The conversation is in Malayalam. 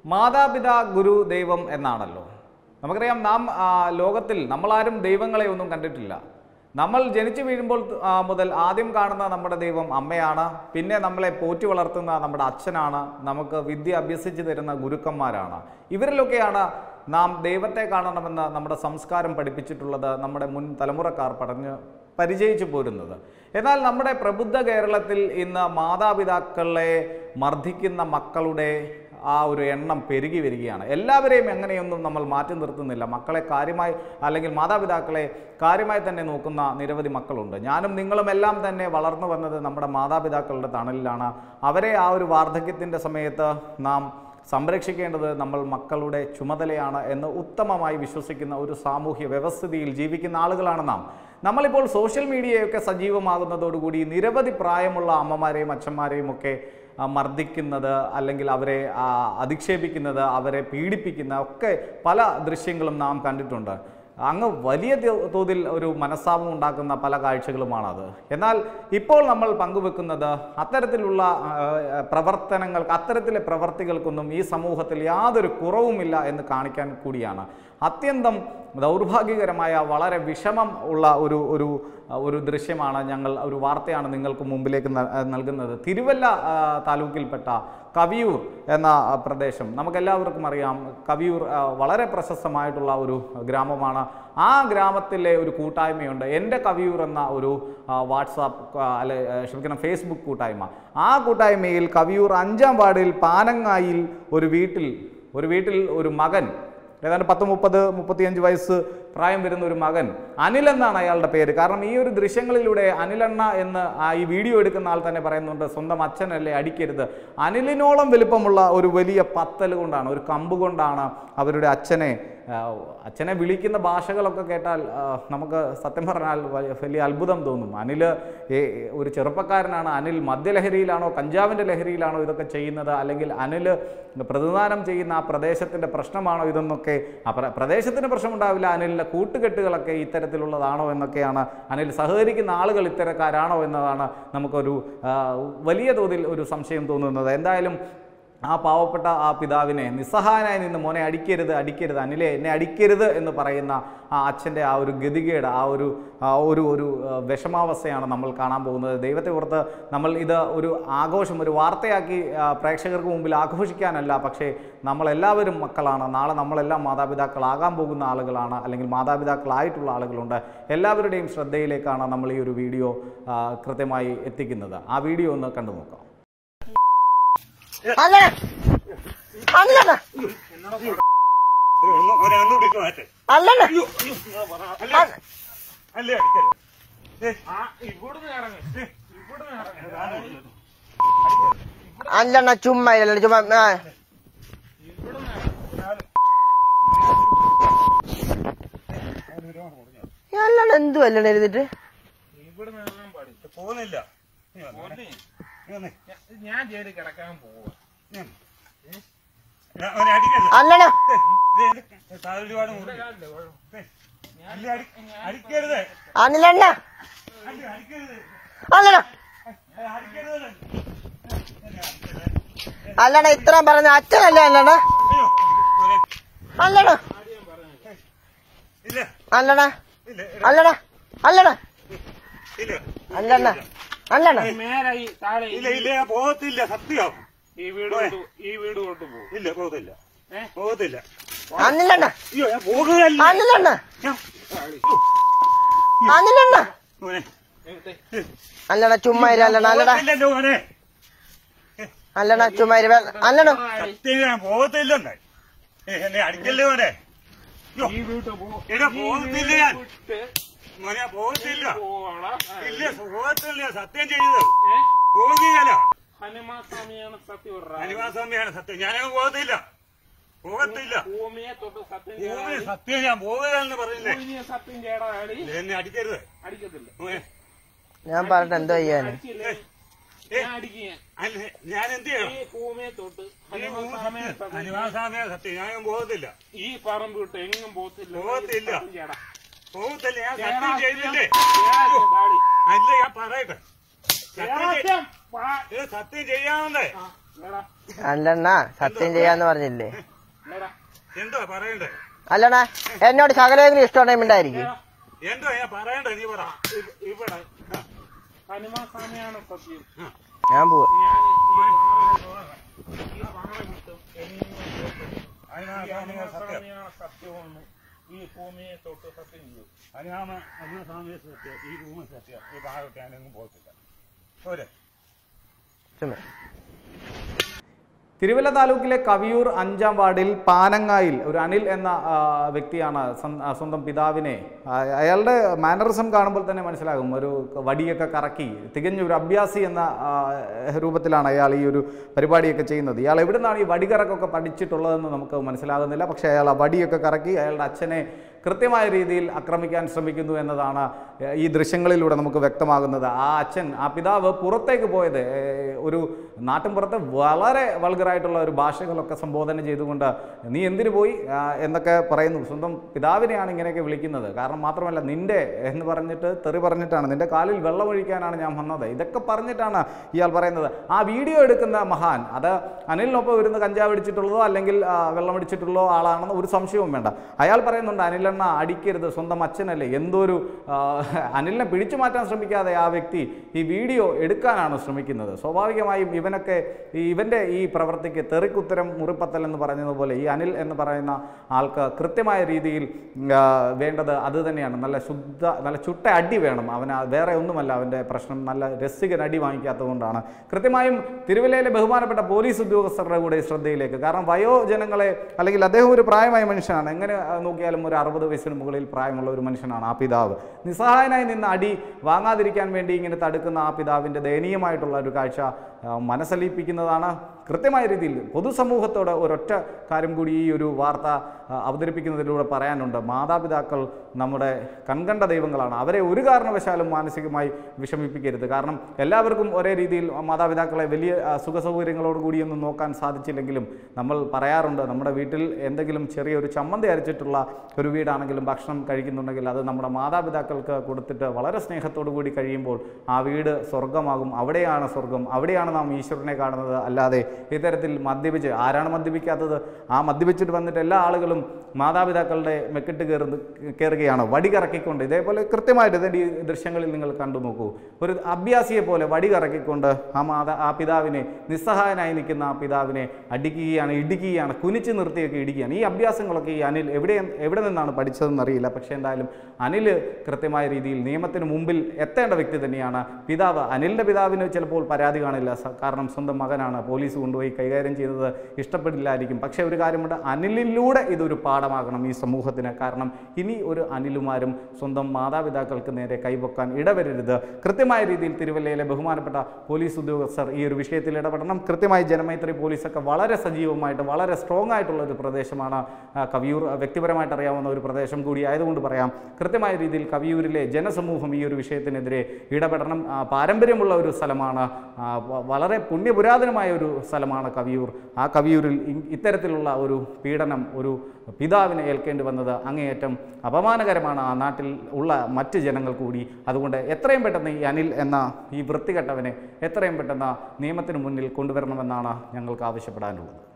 മാതാപിതാ ഗുരു ദൈവം എന്നാണല്ലോ നമുക്കറിയാം നാം ആ, ലോകത്തിൽ നമ്മളാരും ദൈവങ്ങളെ ഒന്നും കണ്ടിട്ടില്ല നമ്മൾ ജനിച്ചു വീഴുമ്പോൾ ആ, മുതൽ ആദ്യം കാണുന്ന നമ്മുടെ ദൈവം അമ്മയാണ് പിന്നെ നമ്മളെ പോറ്റി വളർത്തുന്ന നമ്മുടെ അച്ഛനാണ് നമുക്ക് വിദ്യ അഭ്യസിച്ചു തരുന്ന ഗുരുക്കന്മാരാണ് ഇവരിലൊക്കെയാണ് നാം ദൈവത്തെ കാണണമെന്ന് നമ്മുടെ സംസ്കാരം പഠിപ്പിച്ചിട്ടുള്ളത് നമ്മുടെ മുൻ തലമുറക്കാർ പഠഞ്ഞ് പരിചയിച്ചു പോരുന്നത് എന്നാൽ നമ്മുടെ പ്രബുദ്ധ കേരളത്തിൽ ഇന്ന് മാതാപിതാക്കളെ മർദ്ദിക്കുന്ന മക്കളുടെ ആ ഒരു എണ്ണം പെരുകി വരികയാണ് എല്ലാവരെയും എങ്ങനെയൊന്നും നമ്മൾ മാറ്റി നിർത്തുന്നില്ല മക്കളെ കാര്യമായി അല്ലെങ്കിൽ മാതാപിതാക്കളെ കാര്യമായി തന്നെ നോക്കുന്ന നിരവധി മക്കളുണ്ട് ഞാനും നിങ്ങളും എല്ലാം തന്നെ വളർന്നു വന്നത് നമ്മുടെ മാതാപിതാക്കളുടെ തണലിലാണ് അവരെ ആ ഒരു വാർദ്ധക്യത്തിൻ്റെ സമയത്ത് നാം സംരക്ഷിക്കേണ്ടത് നമ്മൾ മക്കളുടെ ചുമതലയാണ് എന്ന് ഉത്തമമായി വിശ്വസിക്കുന്ന ഒരു സാമൂഹ്യ വ്യവസ്ഥിതിയിൽ ജീവിക്കുന്ന ആളുകളാണ് നാം നമ്മളിപ്പോൾ സോഷ്യൽ മീഡിയയൊക്കെ സജീവമാകുന്നതോടുകൂടി നിരവധി പ്രായമുള്ള അമ്മമാരെയും അച്ഛന്മാരെയും ഒക്കെ ആ, മർദ്ദിക്കുന്നത് അല്ലെങ്കിൽ അവരെ ആ, അധിക്ഷേപിക്കുന്നത് അവരെ പീഡിപ്പിക്കുന്ന ഒക്കെ പല ദൃശ്യങ്ങളും നാം കണ്ടിട്ടുണ്ട് അങ്ങ് വലിയ തോ- തോതിൽ ഒരു മനസ്താപം ഉണ്ടാക്കുന്ന പല കാഴ്ചകളുമാണത് എന്നാൽ ഇപ്പോൾ നമ്മൾ പങ്കുവെക്കുന്നത് അത്തരത്തിലുള്ള ആ, പ്രവർത്തനങ്ങൾക്ക് അത്തരത്തിലെ പ്രവർത്തികൾക്കൊന്നും ഈ സമൂഹത്തിൽ യാതൊരു കുറവുമില്ല എന്ന് കാണിക്കാൻ കൂടിയാണ് അത്യന്തം ദൗർഭാഗ്യകരമായ വളരെ വിഷമം ഉള്ള ഒരു ഒരു ഒരു ദൃശ്യമാണ് ഞങ്ങൾ ഒരു വാർത്തയാണ് നിങ്ങൾക്ക് മുമ്പിലേക്ക് ന- നൽകുന്നത് തിരുവല്ല ആ, താലൂക്കിൽപ്പെട്ട കവിയൂർ എന്ന ആ, പ്രദേശം നമുക്കെല്ലാവർക്കും അറിയാം കവിയൂർ ആ, വളരെ പ്രശസ്തമായിട്ടുള്ള ഒരു ഗ്രാമമാണ് ആ ഗ്രാമത്തിലെ ഒരു കൂട്ടായ്മയുണ്ട് എൻ്റെ കവിയൂർ എന്ന ഒരു ആ, വാട്സാപ്പ് ആ, അല്ലെ ആ, ക്ഷമിക്കണം ഫേസ്ബുക്ക് കൂട്ടായ്മ ആ കൂട്ടായ്മയിൽ കവിയൂർ അഞ്ചാം വാർഡിൽ പാനങ്ങായിൽ ഒരു വീട്ടിൽ ഒരു വീട്ടിൽ ഒരു മകൻ ഏതാണ്ട് പത്ത് മുപ്പത് മുപ്പത്തിയഞ്ച് വയസ്സ് പ്രായം വരുന്ന ഒരു മകൻ അനിൽ എന്നാണ് അയാളുടെ പേര് കാരണം ഈ ഒരു ദൃശ്യങ്ങളിലൂടെ അനിലെണ്ണ എന്ന് ആ ഈ വീഡിയോ എടുക്കുന്ന ആൾ തന്നെ പറയുന്നുണ്ട് സ്വന്തം അച്ഛനല്ലേ അടിക്കരുത് അനിലിനോളം വലിപ്പമുള്ള ഒരു വലിയ പത്തൽ കൊണ്ടാണ് ഒരു കമ്പ് കൊണ്ടാണ് അവരുടെ അച്ഛനെ ആ, അച്ഛനെ വിളിക്കുന്ന ഭാഷകളൊക്കെ കേട്ടാൽ ആ, നമുക്ക് സത്യം പറഞ്ഞാൽ വ- വലിയ അത്ഭുതം തോന്നും അനിൽ ഏ- ഒരു ചെറുപ്പക്കാരനാണ് അനിൽ മദ്യലഹരിയിലാണോ കഞ്ചാവിൻ്റെ ലഹരിയിലാണോ ഇതൊക്കെ ചെയ്യുന്നത് അല്ലെങ്കിൽ അനിൽ പ്രതിദാനം ചെയ്യുന്ന ആ പ്രദേശത്തിൻ്റെ പ്രശ്നമാണോ ഇതെന്നൊക്കെ ആ പ്ര- പ്രദേശത്തിന് പ്രശ്നമുണ്ടാവില്ല അനിലിൻ്റെ കൂട്ടുകെട്ടുകളൊക്കെ ഇത്തരത്തിലുള്ളതാണോ എന്നൊക്കെയാണ് അനിൽ സഹകരിക്കുന്ന ആളുകൾ ഇത്തരക്കാരാണോ എന്നതാണ് നമുക്കൊരു ആ, വലിയ തോതിൽ ഒരു സംശയം തോന്നുന്നത് എന്തായാലും ആ പാവപ്പെട്ട ആ പിതാവിനെ നിസ്സഹായനായി നിന്ന് മോനെ അടിക്കരുത് അടിക്കരുത് അനിലെ എന്നെ അടിക്കരുത് എന്ന് പറയുന്ന ആ അച്ഛൻ്റെ ആ ഒരു ഗതികേട് ആ ഒരു ആ ഒരു ഒരു ആ, വിഷമാവസ്ഥയാണ് നമ്മൾ കാണാൻ പോകുന്നത് ദൈവത്തെ ഓർത്ത് നമ്മൾ ഇത് ഒരു ആഘോഷം ഒരു വാർത്തയാക്കി ആ, പ്രേക്ഷകർക്ക് മുമ്പിൽ ആഘോഷിക്കാനല്ല പക്ഷേ നമ്മളെല്ലാവരും മക്കളാണ് നാളെ നമ്മളെല്ലാം മാതാപിതാക്കളാകാൻ പോകുന്ന ആളുകളാണ് അല്ലെങ്കിൽ മാതാപിതാക്കളായിട്ടുള്ള ആളുകളുണ്ട് എല്ലാവരുടെയും ശ്രദ്ധയിലേക്കാണ് നമ്മൾ ഈ ഒരു വീഡിയോ ആ, കൃത്യമായി എത്തിക്കുന്നത് ആ വീഡിയോ ഒന്ന് കണ്ടു നോക്കാം അല്ല അല്ലണ ഒന്ന് ഒരെണ്ണം പിടിക്ക് മാറ്റ്. അല്ലണ അയ്യോ, അയ്യോ, അല്ലേ? അല്ലേ അടിക്കല്ലേ? ദേ, അല്ലണ ചുമ്മാ ഇല്ലല്ല ചുമ്മാ ആ. അല്ലണ എന്തു അല്ലണ എഴുതിട്ട് പോകുന്നില്ല നീ വന്നേ. നീ വന്നേ. ഞാൻ ജയിലിൽ കിടക്കാൻ പോവുക നീ വന്നേ. ഞാൻ അവനെ അടിക്കല്ലേ? അല്ലണ ദേ, ദേ, ദേ, താഴെ ഒരുപാട് മുറിഞ്ഞു. ദേ, അല്ലേ അടി- അടിക്കരുത് അനിലണ്ണ അല്ലേ അടിക്കരുത് അല്ലണ ഏ, അടിക്കരുത് അല്ലണ ഇത്ര പറഞ്ഞ അച്ഛനല്ലേ അല്ലണ അയ്യോ മോനെ. അല്ലണ ഇല്ല അല്ലണ ഇല്ല അല്ലണ അല്ലണ ഇല്ല അല്ലണ അല്ലണ മേലായി താഴെ ഇല്ല ഇല്ല ഞാൻ പോകത്തില്ല സത്യം ഈ വീട് കൊണ്ട് ഈ വീട് കൊണ്ട് പോകും ഇല്ല പോകത്തില്ല ഏ? പോകത്തില്ല അനിലണ്ണ അയ്യോ ഞാൻ പോകുകയല്ല അനിലണ്ണ ഞാൻ- അനിലണ്ണ മോനെ അല്ലണ ചുമ്മാ ഇര അല്ലണ അല്ലട പോകത്തില്ലല്ലോ മോനെ അല്ലണ ചുമ്മാ ഇര അല്ലണ സത്യം ഞാൻ പോകത്തില്ലെന്ന് ഏ, എന്നെ അടിക്കല്ലേ മോനെ അയ്യോ, ഈ വീട്ട് പോകും എടാ പോകത്തില്ല ഞാൻ വിട്ട് മോനെ ഞാൻ പോകത്തില്ല പോവാളാ ഇല്ല പോകത്തില്ല ഞാൻ സത്യം ചെയ്തത് ഏ പോകുകയല്ല ഹനുമാൻ സ്വാമിയാണ് സത്യം ഹനുമാസ്വാമിയാണ് സത്യം ഞാനങ്ങ് പോകത്തില്ല പോകത്തില്ല ഭൂമിയെ തൊട്ട് സത്യം ഭൂമി ചെയ്യാൻ സത്യം ഞാൻ പോകുകയെന്ന് പറഞ്ഞില്ലേ ഭൂമിയെ സത്യം ചെയ്യടാ അടി എന്നെ അടിക്കരുത് അടിക്കത്തില്ല മോനെ ഞാൻ പറഞ്ഞിട്ട് എന്തോ ചെയ്യാന് അടിച്ചില്ലേ ഏ, ഞാൻ അടിക്കുക അല്ല, ഞാൻ എന്ത് ചെയ്യണം ഈ ഭൂമിയെ തൊട്ട് ഈ ഹനുമാൻ ഭൂമി സ്വാമിയെ സത്യം. സത്യം ഹനുമാസ്വാമിയാണ് സത്യം ഞാൻ പോകത്തില്ല ഈ പറമ്പ് വിട്ട് എങ്ങും പോകത്തില്ല പോകത്തില്ല. സത്യം ചെയ്യടാ. പോകത്തില്ല ഞാൻ ചെയ്യടാ, സത്യം ചെയ്തില്ലേ ചെയ്യടാ, ഡാഡി. അല്ല ഞാൻ പറയട്ടെ സത്യം ചെയ്- സത്യം. പാ- ഇത് സത്യം ചെയ്യാമെന്നേ ആ, ചെയ്യടാ. അല്ലണ്ണ സത്യം ചെയ്യാന്ന് പറഞ്ഞില്ലേ ഇല്ലടാ. എന്തുവാ പറയണ്ടേ അല്ലണ്ണ എന്നോട് ശകലെങ്കിലും ഇഷ്ടമുണ്ടെങ്കിൽ ഉണ്ടായിരിക്കും എന്തുവാ ഞാൻ പറയണ്ടേ നീ പറ ഇ- ഇവിടെ ആ, ഹനുമാസ്വാമിയാണ് സത്യം ഞാൻ പോവാ ഞാൻ ഈ പാറ ഈ പാറ വിട്ടും എങ്ങും പോകത്തില്ല. ഈ അതിനാണ് സത്യം ഹനുമാസ്വാമിയാണ് സത്യമെന്ന് ഈ ഭൂമിയെ തൊട്ട് സത്യം ചെയ്യും അതിനാണ് അതിന് സ്വാമിയെ സത്യം ഈ ഭൂമി സത്യം ഈ ഭാഗത്ത് ഞാനെങ്ങും പോകത്തില്ല പോരെ ചുമ്മാ തിരുവല്ല താലൂക്കിലെ കവിയൂർ അഞ്ചാം വാർഡിൽ പാനങ്ങായിൽ ഒരു അനിൽ എന്ന ആ, വ്യക്തിയാണ് സ്വ- ആ, സ്വന്തം പിതാവിനെ ആ, അയാളുടെ മാനറിസം കാണുമ്പോൾ തന്നെ മനസ്സിലാകും ഒരു വടിയൊക്കെ കറക്കി തികഞ്ഞ ഒരു അഭ്യാസി എന്ന ആ, രൂപത്തിലാണ് അയാൾ ഈ ഒരു പരിപാടിയൊക്കെ ചെയ്യുന്നത് ഇയാൾ എവിടെ നിന്നാണ് ഈ വടികറക്കൊക്കെ പഠിച്ചിട്ടുള്ളതെന്ന് നമുക്ക് മനസ്സിലാകുന്നില്ല പക്ഷേ അയാൾ ആ വടിയൊക്കെ കറക്കി അയാളുടെ അച്ഛനെ കൃത്യമായ രീതിയിൽ ആക്രമിക്കാൻ ശ്രമിക്കുന്നു എന്നതാണ് ഈ ദൃശ്യങ്ങളിലൂടെ നമുക്ക് വ്യക്തമാകുന്നത് ആ അച്ഛൻ ആ പിതാവ് പുറത്തേക്ക് പോയത് ഏഹ്, ഒരു നാട്ടിൻപുറത്ത് വളരെ വൾഗറായിട്ടുള്ള ഒരു ഭാഷകളൊക്കെ സംബോധന ചെയ്തുകൊണ്ട് നീ എന്തിനു പോയി ആ, എന്നൊക്കെ പറയുന്നു സ്വന്തം പിതാവിനെയാണ് ഇങ്ങനെയൊക്കെ വിളിക്കുന്നത് കാരണം മാത്രമല്ല നിന്റെ എന്ന് പറഞ്ഞിട്ട് തെറി പറഞ്ഞിട്ടാണ് നിന്റെ കാലിൽ വെള്ളമൊഴിക്കാനാണ് ഞാൻ വന്നത് ഇതൊക്കെ പറഞ്ഞിട്ടാണ് ഇയാൾ പറയുന്നത് ആ വീഡിയോ എടുക്കുന്ന മഹാൻ അത് അനിലിനൊപ്പം ഇരുന്ന് കഞ്ചാവ് അടിച്ചിട്ടുള്ളതോ അല്ലെങ്കിൽ ആ, വെള്ളമടിച്ചിട്ടുള്ളതോ ആളാണെന്ന് ഒരു സംശയവും വേണ്ട അയാൾ പറയുന്നുണ്ട് അനിലെണ്ണ അടിക്കരുത് സ്വന്തം അച്ഛനല്ലേ എന്തോ ഒരു ആ, അനിലിനെ പിടിച്ചു മാറ്റാൻ ശ്രമിക്കാതെ ആ വ്യക്തി ഈ വീഡിയോ എടുക്കാനാണ് ശ്രമിക്കുന്നത് സ്വാഭാവികമായും ഇവനൊക്കെ ഈ ഇവൻ്റെ ഈ പ്രവൃത്തിക്ക് തെറിക്കുത്തരം മുറിപ്പത്തൽ എന്ന് പറഞ്ഞതുപോലെ ഈ അനിൽ എന്ന് പറയുന്ന ആൾക്ക് കൃത്യമായ രീതിയിൽ ആ, വേണ്ടത് അത് തന്നെയാണ് നല്ല ശുദ്ധ നല്ല ചുട്ട അടി വേണം അവന് വേറെ ഒന്നുമല്ല അവൻ്റെ പ്രശ്നം നല്ല രസികൻ അടി വാങ്ങിക്കാത്തതുകൊണ്ടാണ് കൃത്യമായും തിരുവല്ലയിലെ ബഹുമാനപ്പെട്ട പോലീസ് ഉദ്യോഗസ്ഥരുടെ കൂടെ ശ്രദ്ധയിലേക്ക് കാരണം വയോജനങ്ങളെ അല്ലെങ്കിൽ അദ്ദേഹം ഒരു പ്രായമായ മനുഷ്യനാണ് എങ്ങനെ ആ, നോക്കിയാലും ഒരു അറുപത് വയസ്സിന് മുകളിൽ പ്രായമുള്ള ഒരു മനുഷ്യനാണ് ആ പിതാവ് നിസ്സഹായനായി നിന്ന് അടി വാങ്ങാതിരിക്കാൻ വേണ്ടി ഇങ്ങനെ തടുക്കുന്ന ആ പിതാവിൻ്റെ ദയനീയമായിട്ടുള്ള ഒരു കാഴ്ച ആ, മനസ്സലിയിപ്പിക്കുന്നതാണ് കൃത്യമായ രീതിയിൽ പൊതുസമൂഹത്തോട് ഒരൊറ്റ കാര്യം കൂടി ഈ ഒരു വാർത്ത ആ, അവതരിപ്പിക്കുന്നതിലൂടെ പറയാനുണ്ട് മാതാപിതാക്കൾ നമ്മുടെ കൺകണ്ട ദൈവങ്ങളാണ് അവരെ ഒരു കാരണവശാലും മാനസികമായി വിഷമിപ്പിക്കരുത് കാരണം എല്ലാവർക്കും ഒരേ രീതിയിൽ മാതാപിതാക്കളെ വലിയ ആ, സുഖസൗകര്യങ്ങളോട് കൂടിയൊന്നും നോക്കാൻ സാധിച്ചില്ലെങ്കിലും നമ്മൾ പറയാറുണ്ട് നമ്മുടെ വീട്ടിൽ എന്തെങ്കിലും ചെറിയൊരു ചമ്മന്തി അരച്ചിട്ടുള്ള ഒരു വീടാണെങ്കിലും ഭക്ഷണം കഴിക്കുന്നുണ്ടെങ്കിൽ അത് നമ്മുടെ മാതാപിതാക്കൾക്ക് കൊടുത്തിട്ട് വളരെ സ്നേഹത്തോടു കൂടി കഴിയുമ്പോൾ ആ വീട് സ്വർഗമാകും അവിടെയാണ് സ്വർഗം അവിടെയാണ് നാം ഈശ്വരനെ കാണുന്നത് അല്ലാതെ ഇത്തരത്തിൽ മദ്യപിച്ച് ആരാണ് മദ്യപിക്കാത്തത് ആ മദ്യപിച്ചിട്ട് വന്നിട്ട് എല്ലാ ആളുകളും മാതാപിതാക്കളുടെ മെക്കിട്ട് കയറുന്ന കയറുകയാണ് വടി കറക്കിക്കൊണ്ട് ഇതേപോലെ കൃത്യമായിട്ട് ഇതിൻ്റെ ഈ ദൃശ്യങ്ങളിൽ നിങ്ങൾ കണ്ടു നോക്കൂ ഒരു അഭ്യാസിയെ പോലെ വടി കറക്കിക്കൊണ്ട് ആ മാതാ ആ പിതാവിനെ നിസ്സഹായനായി നിൽക്കുന്ന ആ പിതാവിനെ അടിക്കുകയാണ് ഇടിക്കുകയാണ് കുനിച്ച് നിർത്തിയൊക്കെ ഇടിക്കുകയാണ് ഈ അഭ്യാസങ്ങളൊക്കെ ഈ അനിൽ എവിടെ എവിടെ നിന്നാണ് പഠിച്ചതെന്ന് അറിയില്ല പക്ഷേ എന്തായാലും അനിൽ കൃത്യമായ രീതിയിൽ നിയമത്തിന് മുമ്പിൽ എത്തേണ്ട വ്യക്തി തന്നെയാണ് പിതാവ് അനിലിൻ്റെ പിതാവിന് ചിലപ്പോൾ പരാതി കാണില്ല സ- കാരണം സ്വന്തം മകനാണ് പോലീസ് കൊണ്ടുപോയി കൈകാര്യം ചെയ്തത് ഇഷ്ടപ്പെടില്ലായിരിക്കും പക്ഷേ ഒരു കാര്യമുണ്ട് അനിലിലൂടെ ഇതൊരു പാഠമാകണം ഈ സമൂഹത്തിന് കാരണം ഇനി ഒരു അനിലുമാരും സ്വന്തം മാതാപിതാക്കൾക്ക് നേരെ കൈവക്കാൻ ഇടവരരുത് കൃത്യമായ രീതിയിൽ തിരുവല്ലയിലെ ബഹുമാനപ്പെട്ട പോലീസ് ഉദ്യോഗസ്ഥർ ഈ ഒരു വിഷയത്തിൽ ഇടപെടണം കൃത്യമായി ജനമൈത്രി പോലീസൊക്കെ വളരെ സജീവമായിട്ട് വളരെ സ്ട്രോങ് ആയിട്ടുള്ള ഒരു പ്രദേശമാണ് ആ, കവിയൂർ ആ, വ്യക്തിപരമായിട്ട് അറിയാവുന്ന ഒരു പ്രദേശം കൂടി ആയതുകൊണ്ട് പറയാം കൃത്യമായ രീതിയിൽ കവിയൂരിലെ ജനസമൂഹം ഈ ഒരു വിഷയത്തിനെതിരെ ഇടപെടണം ആ, പാരമ്പര്യമുള്ള ഒരു സ്ഥലമാണ് ആ, വ- വളരെ പുണ്യപുരാതനമായ ഒരു സ്ഥലമാണ് കവിയൂർ ആ കവിയൂരിൽ ഇ- ഇത്തരത്തിലുള്ള ഒരു പീഡനം ഒരു പിതാവിനെ ഏൽക്കേണ്ടി വന്നത് അങ്ങേയറ്റം അപമാനകരമാണ് ആ നാട്ടിൽ ഉള്ള മറ്റ് ജനങ്ങൾ കൂടി അതുകൊണ്ട് എത്രയും പെട്ടെന്ന് ഈ അനിൽ എന്ന ഈ വൃത്തികെട്ടവനെ എത്രയും പെട്ടെന്ന് നിയമത്തിന് മുന്നിൽ കൊണ്ടുവരണമെന്നാണ് ഞങ്ങൾക്ക് ആവശ്യപ്പെടാനുള്ളത്